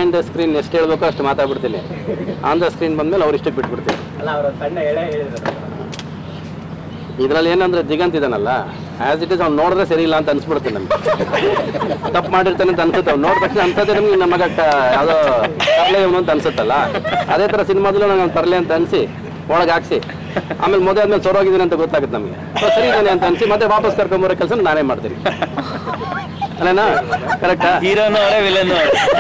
Behind the screen ಎಷ್ಟು ಹೇಳ್ಬೇಕೋ ಅಷ್ಟು ಮಾತಾಡ್ಬಿಡ್ತೀನಿ on the screen ಬಂದ್ಮೇಲೆ ಅವ್ರು ಇಷ್ಟಕ್ಕೆ ಬಿಟ್ಬಿಡ್ತೀನಿ ಅಲ್ಲ ಅವರು ಸಣ್ಣ ಎಳೆ ಹೇಳಿದ್ರು ಇದರಲ್ಲಿ ಏನಂದ್ರೆ ದಿಗಂತ್ ಇದಾನಲ್ಲ ಆಸ್ ಇಟ್ ಇಸ್ ಅವ್ನು ನೋಡಿದ್ರೆ ಸರಿ ಇಲ್ಲ ಅಂತ ಅನ್ಸ್ಬಿಡುತ್ತೆ ನಮ್ಗೆ ತಪ್ಪು ಮಾಡಿರ್ತಾನೆ ಅಂತ ಅನ್ಸುತ್ತೆ ಅವ್ನು ನೋಡಿದ ತಕ್ಷಣ ಅನ್ಸತ್ತೆ ನಮ್ಗೆ ನಮ್ಮ ಮಗ ಕ- ಯಾವುದೋ ತರಲೆ ಇವನು ಅಂತ ಅನ್ಸುತ್ತಲ್ಲ ಅದೇ ಥರ ಸಿನಿಮಾದಲ್ಲೂ ನಂಗೆ ತರಲೆ ಅಂತ ಅನ್ಸಿ ಒಳಗೆ ಹಾಕ್ಸಿ ಆಮೇಲೆ ಮದುವೆ ಆದ್ಮೇಲೆ ಸೊರೋಗಿದ್ದೀನಿ ಅಂತ ಗೊತ್ತಾಗುತ್ತೆ ನಮಗೆ ಸೊ ಸರಿ ಇದ್ದಾನೆ ಅಂತ ಅನ್ಸಿ ಮತ್ತೆ ವಾಪಸ್ ಕರ್ಕೊಂಬರೋ ಕೆಲಸ ನಾನೇ ಮಾಡ್ತೀನಿ ಅಲ್ಲೇನಾ ಕರೆಕ್ಟಾ ಹೀರೋನು ಅವರೇ ವಿಲನ್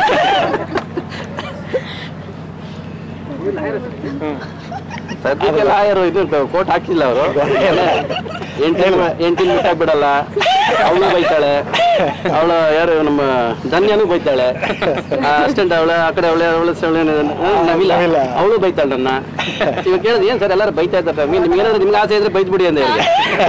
ಸದ್ಯಕ್ಕೆ ಲಾಯರು ಇದು ಕೋಟ್ ಹಾಕಿಲ್ಲ ಅವರು ಎಂಟಿನ ಎಂಟಿನ ಬಿಟ್ಟಾಕ್ ಬಿಡಲ್ಲ ಅವಳು ಬೈತಾಳೆ ಅವಳು ಯಾರು ನಮ್ಮ ಧನ್ಯನೂ ಬೈತಾಳೆ ಅಸಿಸ್ಟೆಂಟ್ ಅವಳ ಆ ಕಡೆ ಅವಳೆ ಅವಳ ನವಿಲ್ಲ ನವಿಲ. ಅವಳು ಬೈತಾಳೆ ನನ್ನ ಇವಾಗ ಕೇಳಿದ್ರೆ ಏನ್ ಸರ್ ಎಲ್ಲರೂ ಬೈತಾ ಇದ್ದಾರೆ ನಿಮ್ಗೆ ಏನಾದ್ರು ನಿಮ್ಗೆ ಆಸೆ ಇದ್ರೆ ಬೈದ್ಬಿಡಿ ಅಂತ ಹೇಳಿ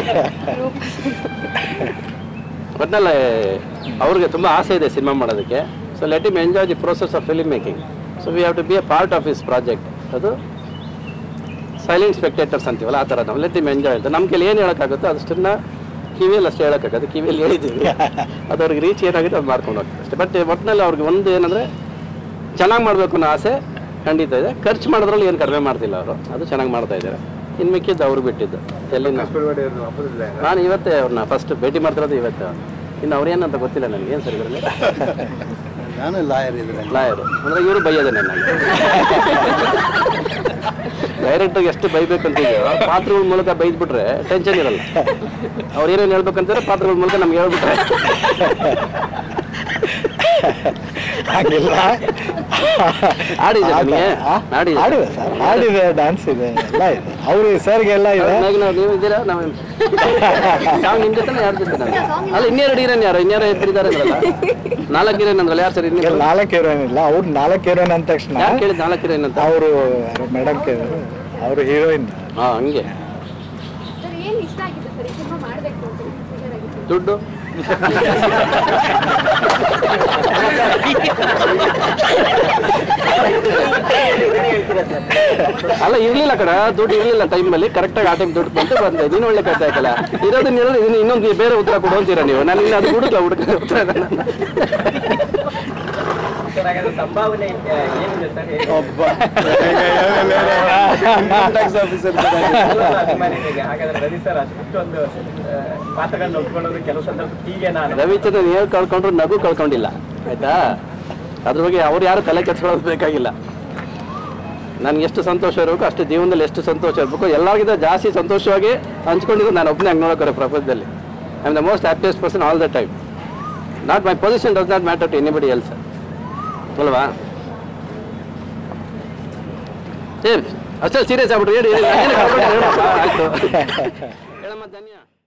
ಒಟ್ನಲ್ಲಿ ಅವ್ರಿಗೆ ತುಂಬ ಆಸೆ ಇದೆ ಸಿನಿಮಾ ಮಾಡೋದಕ್ಕೆ so let him enjoy the process of film making so we have to be a part of his project ಅದು ಸೈಲೆಂಟ್ ಸ್ಪೆಕ್ಟೇಟರ್ಸ್ ಅಂತೀವಲ್ಲ ಆ ಥರ ನಾವು ಲೆಟ್ ಇಮ್ ಎಂಜಾಯ್ ಅಂತ ನಮ್ಮ ಕೈಲಿ ಏನು ಹೇಳೋಕ್ಕಾಗುತ್ತೋ ಅದಷ್ಟನ್ನ ಕಿವಿಯಲ್ಲಿ ಅಷ್ಟೇ ಹೇಳೋಕ್ಕಾಗತ್ತೆ ಕಿವಿಯಲ್ಲಿ ಹೇಳಿದ್ದೀವಿ ಅದು ಅವ್ರಿಗೆ ರೀಚ್ ಏನಾಗುತ್ತೆ ಅದು ಮಾಡ್ಕೊಂಡು ಹೋಗ್ತಾರೆ ಅಷ್ಟೇ ಬಟ್ ಒಟ್ಟಿನಲ್ಲಿ ಅವ್ರಿಗೆ ಒಂದು ಏನಂದರೆ ಚೆನ್ನಾಗಿ ಮಾಡಬೇಕು ಅನ್ನೋ ಆಸೆ ಖಂಡಿತ ಇದೆ ಖರ್ಚು ಮಾಡೋದ್ರಲ್ಲಿ ಏನು ಕಡಿಮೆ ಮಾಡ್ತಿಲ್ಲ ಅವರು ಅದು ಚೆನ್ನಾಗಿ ಮಾಡ್ತಾ ಇದ್ದಾರೆ ಇನ್ನು ಮಿಕ್ಕಿದ್ದು ಅವ್ರಿಗೆ ಬಿಟ್ಟಿದ್ದು ಎಲ್ಲಿಂದ ನಾನು ಇವತ್ತೇ ಅವ್ರನ್ನ ಫಸ್ಟ್ ಭೇಟಿ ಮಾಡ್ತಿರೋದು ಇವತ್ತು ಇನ್ನು ಅವ್ರೇನಂತ ಗೊತ್ತಿಲ್ಲ ನನಗೆ ಏನು ಸರಿ ಬರಲಿ ನಾನು ಲಾಯರ್ ಇದ್ರೆ ಲಾಯರು ಅಂದರೆ ಇವರು ಬೈಯೋದೆ ನನಗೆ ಡೈರೆಕ್ಟಾಗಿ ಎಷ್ಟು ಬೈಬೇಕು ಅಂತಿದೆಯೋ ಪಾತ್ರಗಳ ಮೂಲಕ ಬೈದ್ಬಿಟ್ರೆ ಟೆನ್ಷನ್ ಇರಲ್ಲ ಅವ್ರು ಏನೇನು ಹೇಳ್ಬೇಕಂತಾರೆ ಪಾತ್ರಗಳ ಮೂಲಕ ನಮ್ಗೆ ಹೇಳ್ಬಿಟ್ರೆ ಹಾಗಿಲ್ಲ ಆಡಿದೆ ನನಗೆ ಆ? ಆಡಿದೆ ಆಡಿದೆ ಸರ್ ಆಡಿದೆ ಡ್ಯಾನ್ಸ್ ಇದೆ ಎಲ್ಲ ಇದೆ ಅವ್ರು ಸರ್ಗೆ ಎಲ್ಲ ಇದೆ ಹಾಗಾಗಿ ನಾವು ನೀವು ಇದ್ದೀರಾ ನಾವು ನಾವು ನಿಮ್ಮ ಜೊತೆ ಯಾರ ಜೊತೆ ನಾನು ಅಲ್ಲ ಇನ್ನೆರಡು ಹೀರೋನ್ ಯಾರು ಇನ್ನೆರಡು ಇಬ್ಬರಿದ್ದಾರೆ ಅಂದ್ರಲ್ಲ ನಾಲ್ಕು ಹೀರೋನ್ ಅಂದ್ರಲ್ಲ ಯಾರು ಸರ್ ಇಲ್ಲಿ ಇನ್ನೆರಡು ನಾಲ್ಕು ಹೀರೋಯಿನ್ ಇಲ್ಲ ಅವ್ರು ನಾಲ್ಕು ಹೀರೋಯಿನ್ ಅಂದ ತಕ್ಷಣ ಯಾರು ಕೇಳಿದ್ ನಾಲ್ಕು ಹೀರೋಯಿನ್ ಅಂತ ಅವರು ಮೇಡಮ್ ಕೇಳಿದ್ರು ಅವರು ಹೀರೋಯಿನ್ ಹಾ ಹಂಗೆ ಸರ್ ಏನ್ ಇಷ್ಟ ಆಗಿದೆ ಸರ್ ಈ ಸಿನಿಮಾ ಮಾಡ್ಬೇಕು ಅಂತ trigger ಆಗಿದ್ದು? ದುಡ್ಡು ಅಲ್ಲ ಇರ್ಲಿಲ್ಲ ಕಡ ದುಡ್ಡು ಇರ್ಲಿಲ್ಲ ಟೈಮಲ್ಲಿ ಕರೆಕ್ಟಾಗಿ ಆ ಟೈಮ್ ದುಡ್ಡು ಬಂತು ಬಂದೆ ನೀನು ಒಳ್ಳೆ ಕಥೆ ಆಯ್ತಲ್ಲ ಇರೋದನ್ನ ಹೇಳಿದ್ರೆ ಇದನ್ನ ಇನ್ನೊಂದು ಬೇರೆ ಉತ್ತರ ಕೊಡು ಅಂತೀರಾ ನೀವು ನಾನು ಇನ್ನು ಅದು ಹುಡುಕ ಹುಡುಕ ಉತ್ತರ ಸರ್ ಹಾಗಾದ್ರೆ ಸಂಭಾವನೆ ಆ, ಏನಿದೆ ಸರ್ ಹೇಗೆ? ಎಲ್ಲರ ಅಭಿಮಾನಿಗಳಿಗೆ ಹಾಗಾದ್ರೆ ರವಿ ಸರ್ ಅಷ್ಟೊಂದು ಆ, ಪಾತ್ರಗಳನ್ನ ಒಪ್ಕೊಳ್ಳೋದು ಕೆಲವು ಸಂದರ್ಭ ಹೀಗೆ ನಾನು ರವಿಚಂದ್ರನ್ ಏನು ಕಳ್ಕೊಂಡ್ರು ನಗು ಕಳ್ಕೊಂಡಿಲ್ಲ ಆಯ್ತಾ ಅದ್ರ ಬಗ್ಗೆ ಅವ್ರು ಯಾರು ತಲೆ ಕೆಡ್ಸ್ಕೊಳ್ಳೋದು ಬೇಕಾಗಿಲ್ಲ ನನ್ಗೆ ಎಷ್ಟು ಸಂತೋಷ ಇರಬೇಕು ಅಷ್ಟು ಜೀವನದಲ್ಲಿ ಎಷ್ಟು ಸಂತೋಷ ಇರಬೇಕು ಎಲ್ಲರಿಗಿಂತ ಜಾಸ್ತಿ ಸಂತೋಷವಾಗಿ ಹಂಚ್ಕೊಂಡಿದ್ದು ನಾನು ಒಬ್ಬನೇ ಹಂಗೆ ನೋಡೋಕ್ರೆ ಪ್ರಪಂಚದಲ್ಲಿ I am the most happiest person all the time not my position does not matter to anybody else ಅಲ್ವಾ ಏ ಅಷ್ಟೇ ಸೀರಿಯಸ್ ಆಗ್ಬಿಟ್ರು ಹೇಳಿ ಹೇಳಿ. ಏನು ಕರ್ಕೊಂಡು ಹೇಳಪ್ಪ, ಆಯ್ತು ಹೇಳಮ್ಮ ಧನ್ಯ